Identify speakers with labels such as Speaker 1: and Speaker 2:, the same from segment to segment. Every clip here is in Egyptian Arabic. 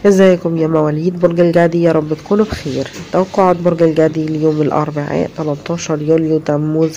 Speaker 1: ازيكم يا مواليد برج الجدي يا رب تكونوا بخير توقعات برج الجدي اليوم الأربعاء 13 يوليو تموز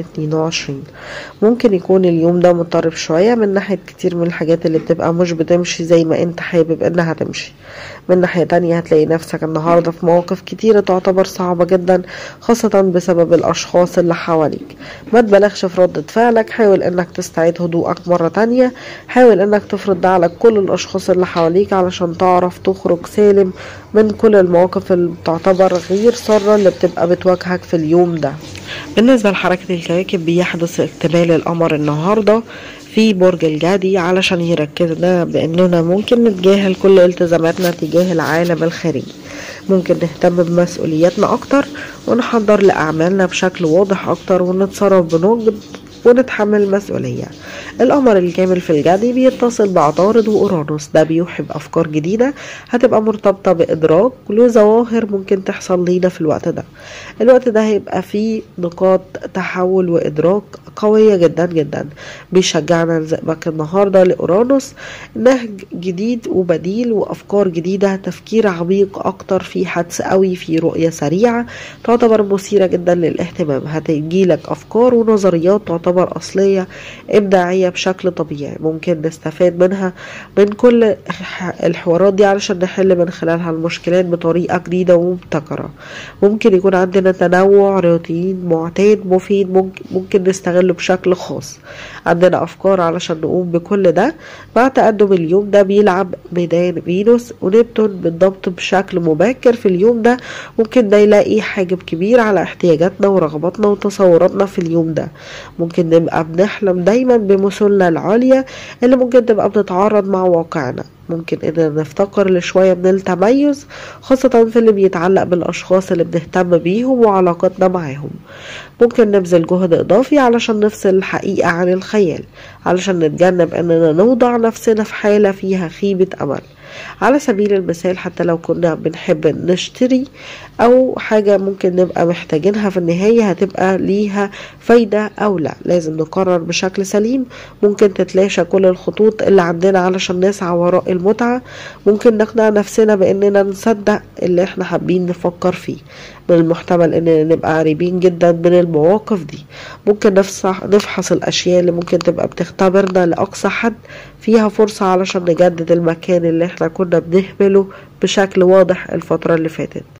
Speaker 1: 2022 ممكن يكون اليوم ده مضطرب شوية من ناحية كتير من الحاجات اللي بتبقى مش بتمشي زي ما انت حابب انها تمشي من ناحية تانية هتلاقي نفسك النهاردة في مواقف كتيرة تعتبر صعبة جدا خاصة بسبب الأشخاص اللي حواليك ما تبالغش في ردة فعلك حاول انك تستعيد هدوءك مرة تانية حاول انك تفرض ده على كل الأشخاص اللي حواليك علشان تعرف تخرج سالم من كل المواقف اللي بتعتبر غير سارة اللي بتبقى بتواجهك في اليوم ده بالنسبة لحركة الكواكب بيحدث اكتمال القمر النهاردة في برج الجدي علشان يركزنا بأننا ممكن نتجاهل كل التزاماتنا تجاه العالم الخارجي ممكن نهتم بمسؤولياتنا أكتر ونحضر لأعمالنا بشكل واضح أكتر ونتصرف بنضج ونتحمل المسؤولية القمر الكامل في الجدي بيتصل بعطارد وأورانوس ده بيوحي بأفكار جديدة هتبقى مرتبطة بإدراك لظواهر ممكن تحصل لينا في الوقت ده الوقت ده هيبقى فيه نقاط تحول وإدراك قوية جدا جدا بيشجعنا نزقبك النهاردة لأورانوس نهج جديد وبديل وأفكار جديدة تفكير عميق أكتر في حدس قوي في رؤية سريعة تعتبر مثيرة جدا للاهتمام هتجيلك أفكار ونظريات تعتبر أصلية إبداعية بشكل طبيعي ممكن نستفاد منها من كل الحوارات دي علشان نحل من خلالها المشكلات بطريقة جديدة ومبتكرة ممكن يكون عندنا تنوع روتين معتاد مفيد ممكن, ممكن نستغله بشكل خاص عندنا أفكار علشان نقوم بكل ده مع تقدم اليوم ده بيلعب ميدان فينوس ونبتون بالضبط بشكل مبكر في اليوم ده ممكن ده يلاقي حاجب كبير على احتياجاتنا ورغباتنا وتصوراتنا في اليوم ده ممكن نبقى بنحلم دايما بمثلنا العالية اللي ممكن تبقى بتتعارض مع واقعنا ممكن اننا نفتقر لشوية من التميز خاصة في اللي بيتعلق بالاشخاص اللي بنهتم بيهم وعلاقتنا معاهم ممكن نبذل جهد اضافي علشان نفصل الحقيقة عن الخيال علشان نتجنب اننا نوضع نفسنا في حالة فيها خيبة امل على سبيل المثال حتى لو كنا بنحب نشتري او حاجة ممكن نبقى محتاجينها في النهاية هتبقى ليها فايدة او لا لازم نقرر بشكل سليم ممكن تتلاشى كل الخطوط اللي عندنا علشان نسعى وراء المتعة ممكن نقنع نفسنا باننا نصدق اللي احنا حابين نفكر فيه من المحتمل اننا نبقى قريبين جدا من المواقف دي ممكن نفصح نفحص الاشياء اللي ممكن تبقى بتختبرنا لاقصى حد فيها فرصة علشان نجدد المكان اللي احنا كنا بنهمله بشكل واضح الفترة اللي فاتت